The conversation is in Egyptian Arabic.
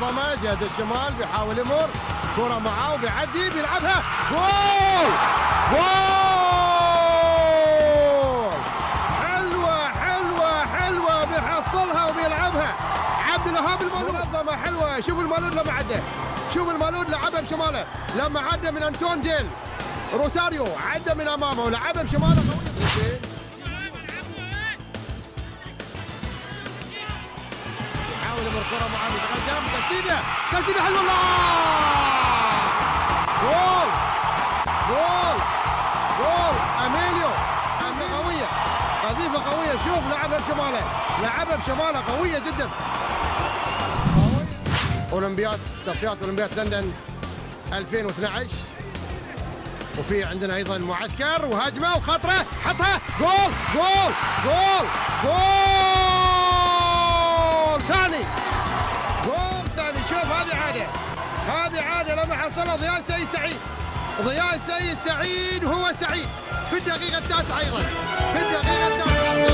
كرمه جهة الشمال بيحاول يمر كرة معاه وبيعدي بيلعبها جول جول حلوة حلوة حلوة بيحصلها وبيلعبها عبد الوهاب المولود منظمة حلوة شوف المولود لما عدى شوف المولود لعبها بشماله لما عدى من انتون ديل روساريو عدى من امامه ولعبها بشماله قوية يحاول يمر كرة معاه يتقدم تسديده تسديده حلوة الله جول جول جول اميليو أمي- قوية قذيفة قوية شوف لعبها بشماله لعبها بشماله قوية جدا اولمبياد تصفيات اولمبياد لندن 2012 وفي عندنا ايضا معسكر وهجمه وخطره حطها جول جول جول جول ثاني جول ثاني شوف هذه عاده هذه عاده لما حصلها ضياء السيد سعيد ضياء السيد سعيد وهو سعيد في الدقيقه التاسعه ايضا في الدقيقه التاسعه